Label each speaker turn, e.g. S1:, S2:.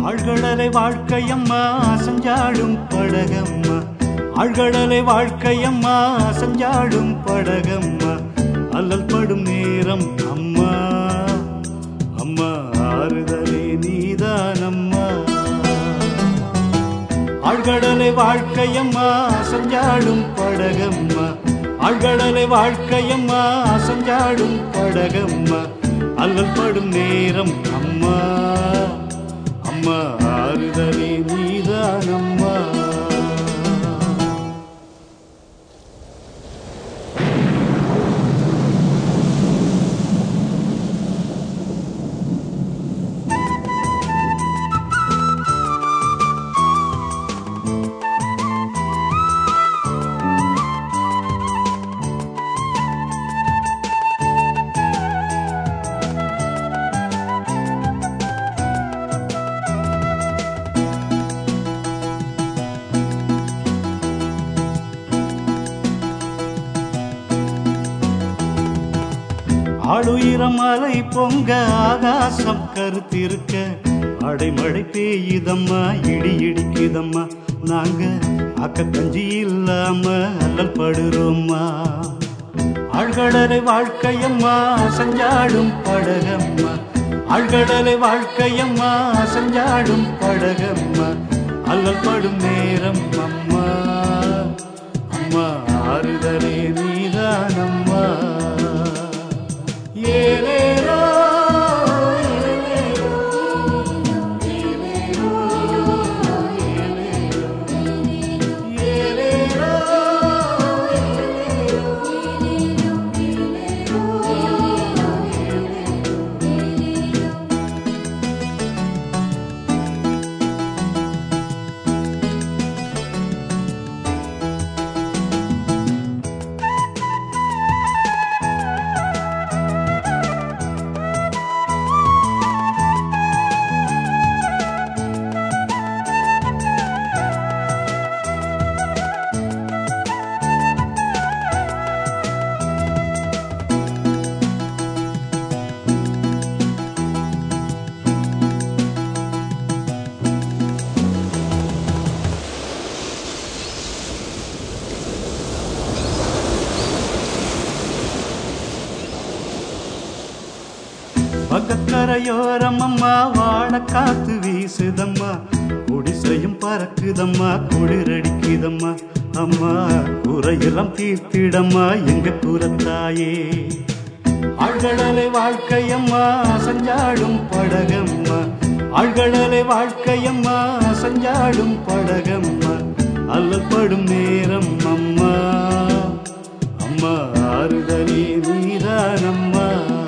S1: ஆழ்கடலை வாழ்க்கையம்மா அசஞ்சாடும் படகம்மா ஆழ்கடலை வாழ்க்கையம்மா அசஞ்சாடும் படகம்மா அல்லல் படும் நேரம் அம்மா அம்மா ஆறுதலே நீதானம்மா ஆழ்கடலை வாழ்க்கையம்மா அசஞ்சாடும் படகம்மா ஆழ்கடலை வாழ்க்கையம்மா அசஞ்சாடும் படகம்மா அல்லல் படும் நேரம் அம்மா அம்மா ஆறுதலே நீதானம்மா ஆளுயிரம் மலை பொங்க ஆகாசம் கருத்திருக்க அடைமழை பெய்யுதம்மா இடி இடிக்குதம்மா நாங்க அக்கக்கஞ்சி இல்லாம அல்லல் படுறோம்மா ஆழ்கடலை வாழ்க்கையம்மா அசஞ்சாடும் படகம்மா ஆழ்கடலை வாழ்க்கையம்மா அசஞ்சாடும் படகம்மா அல்லல் படும் நேரம் அம்மா அம்மா ஆறுதலே நீதானம்மா ஏலேலோ ஏலேலோ பக்கக்கரையோரம் அம்மா வாழ காத்து வீசுதம்மா குடிசையும் பறக்குதம்மா குளிரடிக்குதம்மா அம்மா குறையெல்லாம் தீர்த்திடம்மா எங்க குலத்தாயே ஆழ்கடலை வாழ்க்கையம்மா அசஞ்சாடும் படகம்மா ஆழ்கடலை வாழ்க்கையம்மா அசஞ்சாடும் படகம்மா அல்லப்படும் நேரம் அம்மா அம்மா ஆறுதலே நீதானம்மா